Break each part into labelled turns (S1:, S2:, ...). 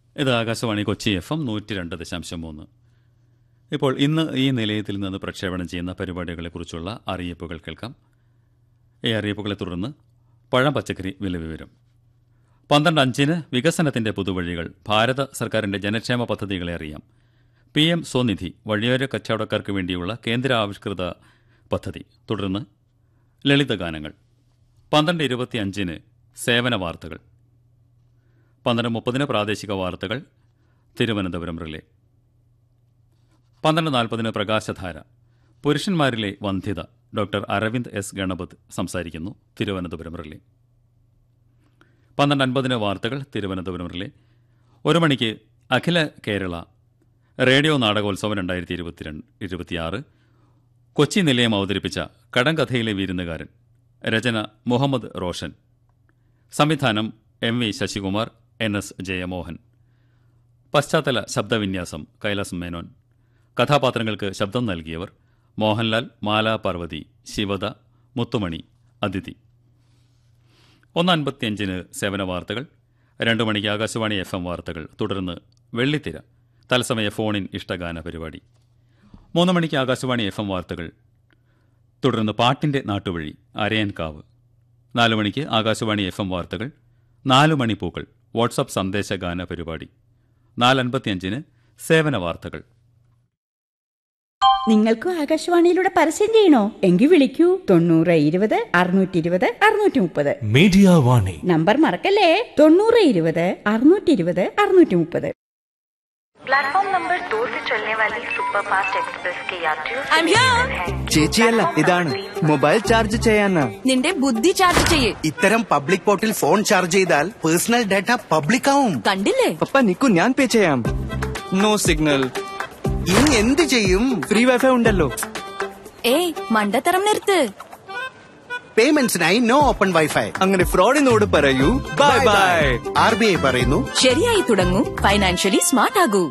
S1: ഇത് Akashvani Kochi F M നൂറ്റി രണ്ട് ദശാംശം മൂന്ന് ഇപ്പോൾ ഇന്ന് ഈ നിലയത്തിൽ നിന്ന് പ്രക്ഷേപണം ചെയ്യുന്ന പരിപാടികളെക്കുറിച്ചുള്ള അറിയിപ്പുകൾ കേൾക്കാം ഈ അറിയിപ്പുകളെ തുടർന്ന് പഴം പച്ചക്കറി വില വിവരം പന്ത്രണ്ട് അഞ്ചിന് വികസനത്തിന്റെ പുതുവഴികൾ ഭാരത സർക്കാരിന്റെ ജനക്ഷേമ പദ്ധതികളെ അറിയാം പി എം സ്വനിധി വഴിയോര കച്ചവടക്കാർക്ക് വേണ്ടിയുള്ള കേന്ദ്ര ആവിഷ്കൃത പദ്ധതി തുടർന്ന് ലളിതഗാനങ്ങൾ പന്ത്രണ്ട് ഇരുപത്തിയഞ്ചിന് സേവന വാർത്തകൾ പന്ത്രണ്ട് മുപ്പതിന് പ്രാദേശിക വാർത്തകൾ തിരുവനന്തപുരം റിലേ പന്ത്രണ്ട് നാൽപ്പതിന് പ്രകാശധാര പുരുഷന്മാരിലെ വന്ധ്യത ഡോക്ടർ അരവിന്ദ് എസ് ഗണപത് സംസാരിക്കുന്നു തിരുവനന്തപുരം റിലേ പന്ത്രണ്ട് അൻപതിന് വാർത്തകൾ തിരുവനന്തപുരം റിലേ ഒരു മണിക്ക് അഖില കേരള റേഡിയോ നാടകോത്സവം രണ്ടായിരത്തി ഇരുപത്തിരണ്ട് ഇരുപത്തിയാറ് കൊച്ചി നിലയം അവതരിപ്പിച്ച കടങ്കഥയിലെ വീരുന്നുകാരൻ രചന മുഹമ്മദ് റോഷൻ സംവിധാനം M V Sasikumar N S Jayamohan പശ്ചാത്തല ശബ്ദവിന്യാസം കൈലാസ് മേനോൻ കഥാപാത്രങ്ങൾക്ക് ശബ്ദം നൽകിയവർ മോഹൻലാൽ മാലാ പാർവതി ശിവദ മുത്തുമണി അതിഥി ഒന്ന് അൻപത്തിയഞ്ചിന് സേവന വാർത്തകൾ രണ്ടു മണിക്ക് ആകാശവാണി എഫ് എം വാർത്തകൾ തുടർന്ന് വെള്ളിത്തിര തത്സമയ ഫോണിൻ ഇഷ്ടഗാന പരിപാടി മൂന്ന് മണിക്ക് ആകാശവാണി എഫ് എം വാർത്തകൾ തുടർന്ന് പാട്ടിന്റെ നാട്ടുവഴി അരയൻകാവ് നാലു മണിക്ക് ആകാശവാണി എഫ് എം വാർത്തകൾ നാലു മണി പൂക്കൾ വാട്സപ്പ് സന്ദേശഗാന പരിപാടി നാലൻപത്തിയഞ്ചിന് സേവന വാർത്തകൾ
S2: നിങ്ങൾക്കും ആകാശവാണിയിലൂടെ പരസ്യം ചെയ്യണോ എങ്കിൽ വിളിക്കൂ തൊണ്ണൂറ് ഇരുപത് അറുന്നൂറ്റി ഇരുപത് അറുന്നൂറ്റി മുപ്പത്
S3: മീഡിയ വാണി
S2: നമ്പർ മറക്കല്ലേ തൊണ്ണൂറ് ഇരുപത് അറുന്നൂറ്റി ഇരുപത് അറുന്നൂറ്റി മുപ്പത്
S4: प्लेटफॉर्म नंबर दो से चलने वाली सुपर फास्ट एक्सप्रेस के यात्रियों से
S5: I'm here.
S4: निवेदन है
S6: ചേച്ചിയല്ല ഇതാണ് മൊബൈൽ ചാർജ് ചെയ്യാനാ
S5: നിന്റെ ബുദ്ധി ചാർജ് ചെയ്യേ
S6: ഇത്തരം പബ്ലിക് പോർട്ടിൽ ഫോൺ ചാർജ് ചെയ്താൽ പേഴ്സണൽ ഡാറ്റ പബ്ലിക് ആവും
S5: കണ്ടില്ലേ
S7: പപ്പ നിക്കു ഞാൻ പേ ചെയ്യാം നോ സിഗ്നൽ
S6: ഇനി എന്ത് ചെയ്യും
S7: ഫ്രീ വൈഫൈ ഉണ്ടല്ലോ
S5: ഏയ് മണ്ടത്തരം നിർത്ത്
S6: പേയ്മെന്റ്സിനായി നോ ഓപ്പൺ വൈഫൈ
S7: അങ്ങനെ ഫ്രോഡിനോട് പറയൂ bye bye
S6: R B I പറയുന്നു
S5: ശരിയായി തുടങ്ങൂ ഫൈനാൻഷ്യലി സ്മാർട്ട് ആകൂ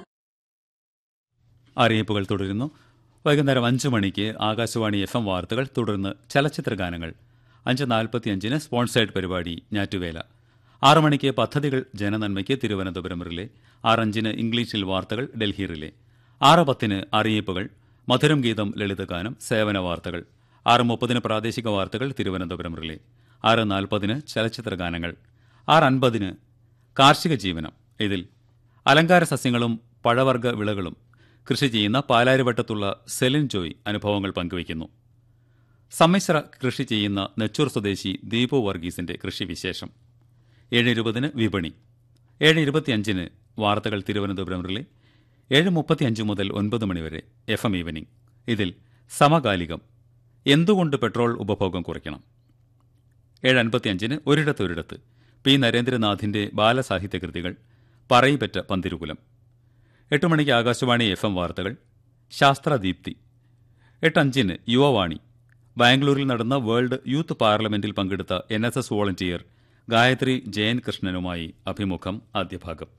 S1: അറിയിപ്പുകൾ തുടരുന്നു വൈകുന്നേരം അഞ്ച് മണിക്ക് ആകാശവാണി എഫ് എം വാർത്തകൾ തുടർന്ന് ചലച്ചിത്ര ഗാനങ്ങൾ അഞ്ച് നാൽപ്പത്തിയഞ്ചിന് സ്പോൺസേഡ് പരിപാടി ഞാറ്റുവേല ആറ് മണിക്ക് പദ്ധതികൾ ജനനന്മയ്ക്ക് തിരുവനന്തപുരം റിലേ ആറഞ്ചിന് ഇംഗ്ലീഷിൽ വാർത്തകൾ ഡൽഹി റിലേ ആറ് പത്തിന് അറിയിപ്പുകൾ മധുരം ഗീതം ലളിതഗാനം സേവന വാർത്തകൾ ആറ് മുപ്പതിന് പ്രാദേശിക വാർത്തകൾ തിരുവനന്തപുരം റിലേ ആറ് നാൽപ്പതിന് ചലച്ചിത്ര ഗാനങ്ങൾ ആറ് അൻപതിന് കാർഷിക ജീവനം ഇതിൽ അലങ്കാര സസ്യങ്ങളും പഴവർഗ്ഗ വിളകളും കൃഷി ചെയ്യുന്ന പാലാരിവട്ടത്തുള്ള സെലിൻ ജോയ് അനുഭവങ്ങൾ പങ്കുവയ്ക്കുന്നു സമ്മിശ്ര കൃഷി ചെയ്യുന്ന നെച്ചൂർ സ്വദേശി ദീപു വർഗീസിന്റെ കൃഷിവിശേഷം ഏഴ് ഇരുപതിന് വിപണി ഏഴ് ഇരുപത്തിയഞ്ചിന് വാർത്തകൾ തിരുവനന്തപുരം റിലേ ഏഴ് മുപ്പത്തിയഞ്ച് മുതൽ ഒൻപത് മണിവരെ എഫ് എം ഈവനിംഗ് ഇതിൽ സമകാലികം എന്തുകൊണ്ട് പെട്രോൾ ഉപഭോഗം കുറയ്ക്കണം ഏഴ് അൻപത്തിയഞ്ചിന് ഒരിടത്തൊരിടത്ത് പി നരേന്ദ്രനാഥിന്റെ ബാലസാഹിത്യകൃതികൾ പറയിപ്പറ്റ പന്തിരുകുലം എട്ട് മണിക്ക് ആകാശവാണി എഫ് എം വാർത്തകൾ ശാസ്ത്രദീപ്തി എട്ടഞ്ചിന് യുവവാണി ബാംഗ്ലൂരിൽ നടന്ന വേൾഡ് യൂത്ത് പാർലമെന്റിൽ പങ്കെടുത്ത N S S volunteer Gayathri Jayan കൃഷ്ണനുമായി അഭിമുഖം ആദ്യഭാഗം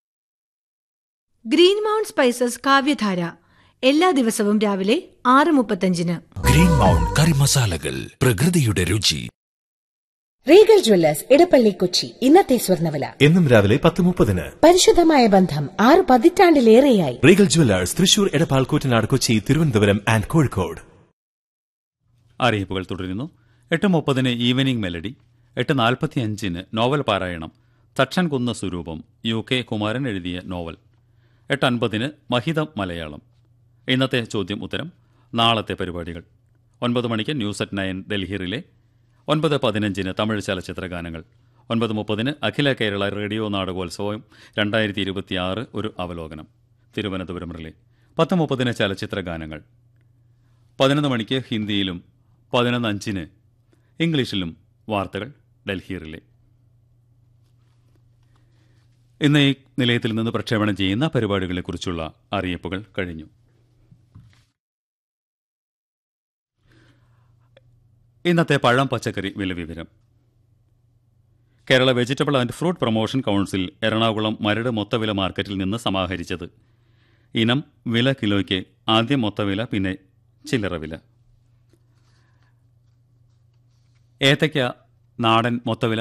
S8: ഗ്രീൻ മൗണ്ട് സ്പൈസസ് കാവ്യധാര എല്ലാ ദിവസവും രാവിലെ ആറ് മുപ്പത്തഞ്ചിന്
S3: ഗ്രീൻ മൗണ്ട് കറി മസാലകൾ പ്രകൃതിയുടെ രുചി
S9: റീഗൽ ജ്വല്ലേഴ്സ് ഇടപ്പള്ളി കൊച്ചി ഇന്നത്തെ സ്വർണ്ണവില
S10: എന്നും രാവിലെ പത്ത് മുപ്പതിന്
S9: പരിശുദ്ധമായ ബന്ധം ആറ് പതിറ്റാണ്ടിലേറെയായി
S10: regal jewellers Thrissur Edappal Koottanad Kochi Thiruvananthapuram and Kozhikode
S1: അറിയിപ്പുകൾ തുടരുന്നു എട്ട് മുപ്പതിന് ഈവനിംഗ് മെലഡി എട്ട് നാൽപ്പത്തിയഞ്ചിന് നോവൽ പാരായണം തക്ഷൻ കുന്ന സ്വരൂപം യു കെ കുമാരൻ എഴുതിയ നോവൽ എട്ട് അൻപതിന് മഹിതം മലയാളം ഇന്നത്തെ ചോദ്യം ഉത്തരം നാളത്തെ പരിപാടികൾ ഒൻപത് മണിക്ക് news at nine Delhi relay ഒൻപത് പതിനഞ്ചിന് തമിഴ് ചലച്ചിത്ര ഗാനങ്ങൾ ഒൻപത് മുപ്പതിന് അഖില കേരള റേഡിയോ നാടകോത്സവം രണ്ടായിരത്തി ഇരുപത്തിയാറ് ഒരു അവലോകനം തിരുവനന്തപുരം റിലേ പത്ത് മുപ്പതിന് ചലച്ചിത്ര ഗാനങ്ങൾ പതിനൊന്ന് മണിക്ക് ഹിന്ദിയിലും പതിനൊന്ന് അഞ്ചിന് ഇംഗ്ലീഷിലും വാർത്തകൾ ഡൽഹി റിലേ ഇന്ന് ഈ നിലയത്തിൽ നിന്ന് പ്രക്ഷേപണം ചെയ്യുന്ന പരിപാടികളെക്കുറിച്ചുള്ള അറിയിപ്പുകൾ കഴിഞ്ഞു ഇന്നത്തെ പഴം പച്ചക്കറി വില വിവരം Kerala vegetable and fruit promotion council Ernakulam Maradu മൊത്തവില മാർക്കറ്റിൽ നിന്ന് സമാഹരിച്ചത് ഇനം വില കിലോയ്ക്ക് ആദ്യം മൊത്തവില പിന്നെ ചില്ലറ വില ഏത്തയ്ക്ക നാടൻ മൊത്തവില